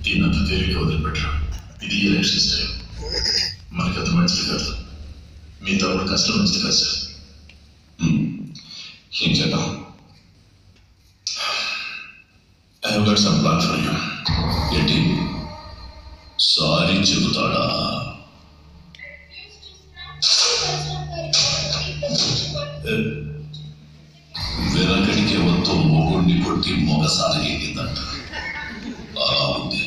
దీనంత తేలిక వదిలిపెట్టరు ఇది ఎలక్షన్స్ టైం మనకి అంత మంచిది కాదు మీ తమ్ముడు కష్టం మంచిది కాదు సార్ ఏం చేద్దాం I have got some plan for you ఏంటి సారీ చెబుతాడా వెనకడికి వద్దు మొగుడిని కొట్టి మొగసానగేగిందంట అలా ఉంది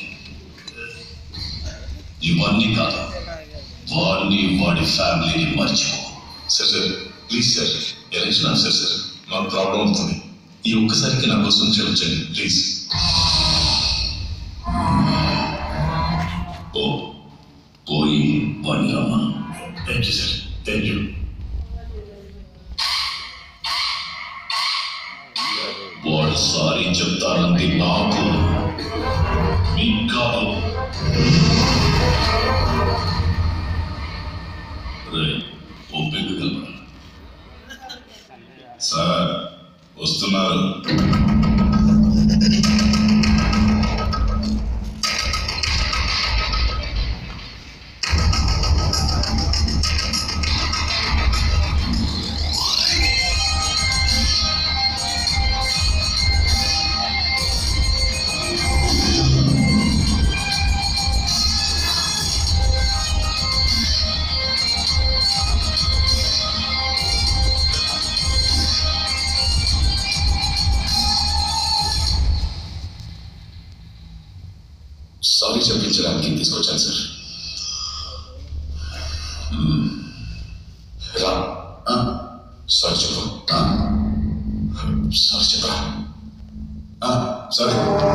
ఇవన్నీ కాదు వాడిని వాడి ఫ్యామిలీని మర్చిపో sir sir please sir election officer sir నాకు ప్రాబ్లం అవుతుంది ఈ ఒక్కసారికి నా కోసం క్షమించండి ప్లీజ్ ఓ పోయి వాడిని రమ్మా thank you sir thank you వాడు సారీ చెప్తానంది నాకు మీకు కాదు రే, ఒప్పించగలరా సార్ వస్తున్నారు సారీ చెప్పించడానికి తీసుకొచ్చాను సార్ మ్మ్. రా ఆ, సారీ చెప్పు ఆ, సారీ చెప్పరా ఆ, సారీ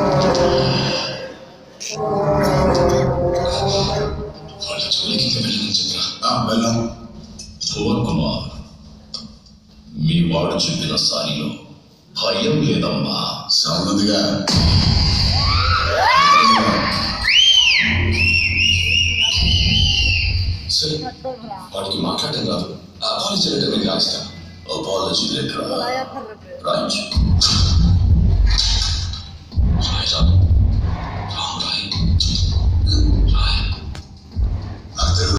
వాళ్ళ జోలికి ఇంకా వెళ్ళమని చెప్పరా ఆ, వెళ్ళాం భువన్ కుమార్ మీ వాడు చెప్పిన సారీలో భయం లేదమ్మా సాగుందిగా సరే వాడికి మాట్లాడటం రాదు అపాలజీ లెటర్ మీద రాస్తాను అపాలజీ లెటర్ రాయించు